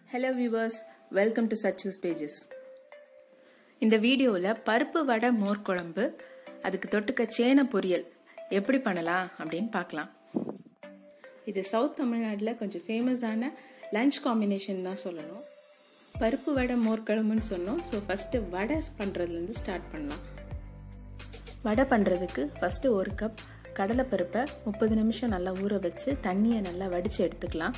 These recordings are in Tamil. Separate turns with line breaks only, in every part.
hello viewers welcome to Sachu's pages இந்த வீடியோவில் பருப்பு வடை மோர் குழம்பு அதுக்கு தொட்டுக்க சேன பொரியல் எப்படி பண்ணலாம் அப்படின்னு பார்க்கலாம் இது சவுத் தமிழ்நாட்டில் கொஞ்சம் ஃபேமஸான லஞ்ச் காம்பினேஷன் தான் சொல்லணும் பருப்பு வடை மோர் குழம்புன்னு சொன்னோம் ஸோ ஃபஸ்ட்டு வடை பண்ணுறதுலேருந்து ஸ்டார்ட் பண்ணலாம் வடை பண்ணுறதுக்கு ஃபஸ்ட்டு ஒரு கப் கடலைப்பருப்பை முப்பது நிமிஷம் நல்லா ஊற வச்சு தண்ணியை நல்லா வடித்து எடுத்துக்கலாம்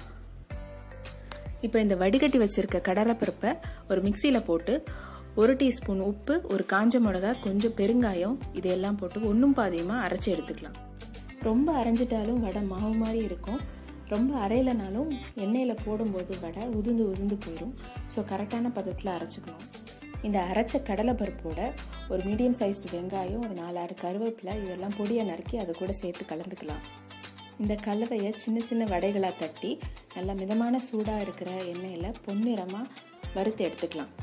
இப்போ இந்த வடிகட்டி வச்சிருக்க கடலைப்பருப்பை ஒரு மிக்சியில் போட்டு ஒரு டீஸ்பூன் உப்பு ஒரு காஞ்ச மிளகா கொஞ்சம் பெருங்காயம் இதையெல்லாம் போட்டு ஒன்றும் பாதியமாக அரைச்சி எடுத்துக்கலாம் ரொம்ப அரைஞ்சிட்டாலும் வடை மாவு மாதிரி இருக்கும் ரொம்ப அரையிலனாலும் எண்ணெயில் போடும்போது வடை உதிர்ந்து உதிர்ந்து போயிடும் ஸோ கரெக்டான பதத்தில் அரைச்சிக்கணும் இந்த அரைச்ச கடலை பருப்போட ஒரு மீடியம் சைஸ்டு வெங்காயம் ஒரு நாலாறு கருவேப்பிலை இதெல்லாம் பொடியை நறுக்கி அதை கூட சேர்த்து கலந்துக்கலாம் இந்த கலவையை சின்ன சின்ன வடைகளாக தட்டி நல்லா மிதமான சூடாக இருக்கிற எண்ணெயில் பொன்னிறமாக வறுத்து எடுத்துக்கலாம்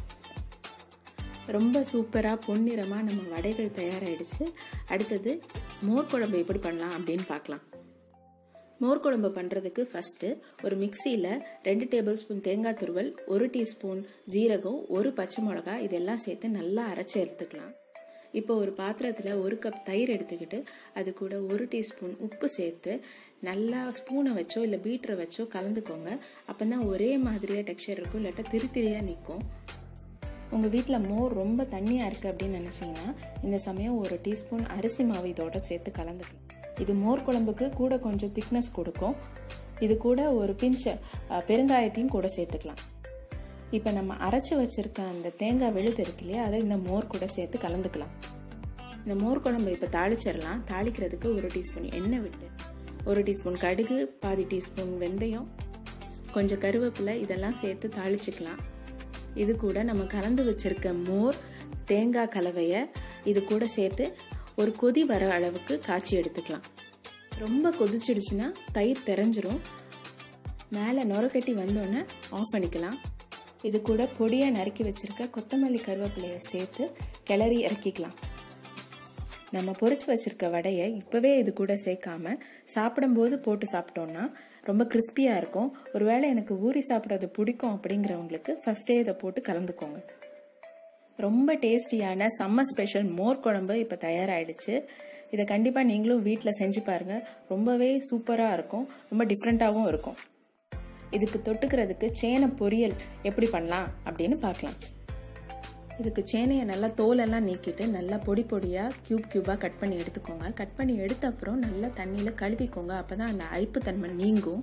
ரொம்ப சூப்பராக பொன்னிறமாக நம்ம வடைகள் தயாராகிடுச்சு அடுத்தது மோர் குழம்பு எப்படி பண்ணலாம் அப்படின்னு பார்க்கலாம் மோர் குழம்பு பண்ணுறதுக்கு ஃபஸ்ட்டு ஒரு மிக்சியில் ரெண்டு டேபிள் ஸ்பூன் தேங்காய் துருவல் ஒரு டீஸ்பூன் ஜீரகம் ஒரு பச்சை மிளகா இதெல்லாம் சேர்த்து நல்லா அரைச்சி எடுத்துக்கலாம் இப்போ ஒரு பாத்திரத்தில் ஒரு கப் தயிர் எடுத்துக்கிட்டு அது கூட ஒரு டீஸ்பூன் உப்பு சேர்த்து நல்லா ஸ்பூனை வச்சோ இல்லை பீட்டரை வச்சோ கலந்துக்கோங்க அப்போ தான் ஒரே மாதிரியாக டெக்ஸ்சர் இருக்கும் இல்லாட்டா திரி திரியாக நிற்கும் உங்கள் வீட்டில் மோர் ரொம்ப தண்ணியாக இருக்குது அப்படின்னு நினச்சிங்கன்னா இந்த சமயம் ஒரு டீஸ்பூன் அரிசி மாவு இதோட சேர்த்து கலந்துக்கலாம் இது மோர் குழம்புக்கு கூட கொஞ்சம் திக்னஸ் கொடுக்கும் இது கூட ஒரு பிஞ்ச பெருங்காயத்தையும் கூட சேர்த்துக்கலாம் இப்போ நம்ம அரைச்சி வச்சிருக்க அந்த தேங்காய் விழுது இருக்கு இல்லையா அதை இந்த மோர் கூட சேர்த்து கலந்துக்கலாம் இந்த மோர் குழம்பு இப்போ தாளிச்சிடலாம் தாளிக்கிறதுக்கு ஒரு டீஸ்பூன் எண்ணெய் விட்டு ஒரு டீஸ்பூன் கடுகு பாதி டீஸ்பூன் வெந்தயம் கொஞ்சம் கருவேப்பிலை இதெல்லாம் சேர்த்து தாளிச்சுக்கலாம் இது கூட நம்ம கலந்து வச்சிருக்க மோர் தேங்காய் கலவையை இது கூட சேர்த்து ஒரு கொதி வர அளவுக்கு காய்ச்சி எடுத்துக்கலாம் ரொம்ப கொதிச்சிடுச்சுன்னா தயிர் தெரிஞ்சிரும் மேலே நுரக்கட்டி வந்தோடனே ஆஃப் பண்ணிக்கலாம் இது கூட பொடியாக நறுக்கி வச்சுருக்க கொத்தமல்லி கருவேப்பிலையை சேர்த்து கிளறி இறக்கிக்கலாம் நம்ம பொறிச்சு வச்சிருக்க வடையை இப்போவே இது கூட சேர்க்காம சாப்பிடும்போது போட்டு சாப்பிட்டோம்னா ரொம்ப கிறிஸ்பியாக இருக்கும் ஒருவேளை எனக்கு ஊறி சாப்பிட்றது பிடிக்கும் அப்படிங்கிறவங்களுக்கு ஃபஸ்ட்டே இதை போட்டு கலந்துக்கோங்க ரொம்ப டேஸ்டியான சம்மர் ஸ்பெஷல் மோர் குழம்பு இப்போ தயாராகிடுச்சு இதை கண்டிப்பாக நீங்களும் வீட்டில் செஞ்சு பாருங்கள் ரொம்பவே சூப்பராக இருக்கும் ரொம்ப டிஃப்ரெண்ட்டாகவும் இருக்கும் இதுக்கு தொட்டுக்கிறதுக்கு சேனை பொரியல் எப்படி பண்ணலாம் அப்படின்னு பார்க்கலாம் இதுக்கு சேனையை நல்லா தோலெல்லாம் நீக்கிட்டு நல்லா பொடி பொடியாக க்யூப் க்யூபாக கட் பண்ணி எடுத்துக்கோங்க கட் பண்ணி எடுத்த அப்புறம் நல்லா தண்ணியில் கழுவிக்கோங்க அப்போ தான் அந்த அரிப்புத்தன்மை நீங்கும்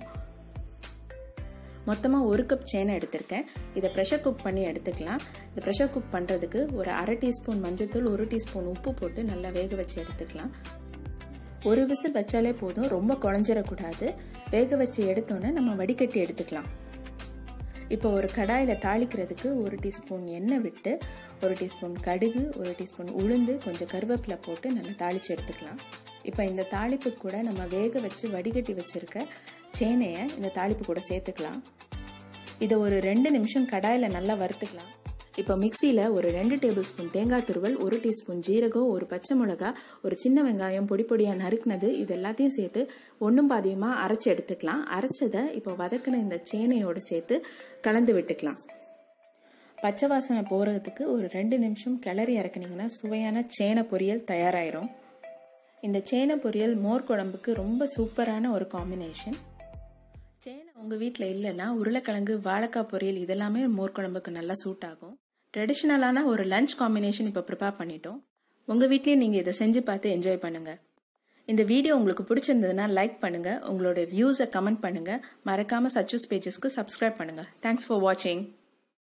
மொத்தமாக ஒரு கப் சேனை எடுத்திருக்கேன் இதை ப்ரெஷர் குக் பண்ணி எடுத்துக்கலாம் இந்த ப்ரெஷர் குக் பண்ணுறதுக்கு ஒரு அரை டீஸ்பூன் மஞ்சத்தூள் ஒரு டீஸ்பூன் உப்பு போட்டு நல்லா வேக வச்சு எடுத்துக்கலாம் ஒரு விசில் வச்சாலே போதும் ரொம்ப குழஞ்சிடக்கூடாது வேக வச்சு எடுத்தோன்னே நம்ம வடிகட்டி எடுத்துக்கலாம் இப்போ ஒரு கடாயில் தாளிக்கிறதுக்கு ஒரு டீஸ்பூன் எண்ணெய் விட்டு ஒரு டீஸ்பூன் கடுகு ஒரு டீஸ்பூன் உளுந்து கொஞ்சம் கருவேப்பிலை போட்டு நல்லா தாளித்து எடுத்துக்கலாம் இப்போ இந்த தாளிப்பு கூட நம்ம வேக வச்சு வடிகட்டி வச்சுருக்க சேனையை இந்த தாளிப்பு கூட சேர்த்துக்கலாம் இதை ஒரு ரெண்டு நிமிஷம் கடாயில் நல்லா வறுத்துக்கலாம் இப்போ மிக்சியில் ஒரு ரெண்டு டேபிள் ஸ்பூன் தேங்காய் துருவல் ஒரு டீஸ்பூன் ஜீரகம் ஒரு பச்சை மிளகா ஒரு சின்ன வெங்காயம் பொடி பொடியாக நறுக்குனது இது எல்லாத்தையும் சேர்த்து ஒன்றும் பாதியமாக அரைச்சி எடுத்துக்கலாம் அரைச்சதை இப்போ வதக்கின இந்த சேனையோடு சேர்த்து கலந்து விட்டுக்கலாம் பச்சை வாசனை போகிறதுக்கு ஒரு ரெண்டு நிமிஷம் கிளறி இறக்குனீங்கன்னா சுவையான சேனை பொரியல் தயாராயிரும் இந்த சேனை பொரியல் மோர் குழம்புக்கு ரொம்ப சூப்பரான ஒரு காம்பினேஷன் சேனை உங்கள் வீட்டில் இல்லைன்னா உருளைக்கிழங்கு வாழைக்காய் பொரியல் இதெல்லாமே மோர் குழம்புக்கு நல்லா சூட் ஆகும் ட்ரெடிஷ்னலான ஒரு லஞ்ச் காம்பினேஷன் இப்போ ப்ரிப்பேர் பண்ணிட்டோம் உங்கள் வீட்லேயும் நீங்கள் இதை செஞ்சு பார்த்து என்ஜாய் பண்ணுங்கள் இந்த வீடியோ உங்களுக்கு பிடிச்சிருந்ததுன்னா லைக் பண்ணுங்கள் உங்களோட வியூஸை கமெண்ட் பண்ணுங்கள் மறக்காமல் சச்சூஸ் பேஜஸ்க்கு சப்ஸ்கிரைப் பண்ணுங்கள் தேங்க்ஸ் ஃபார் வாட்சிங்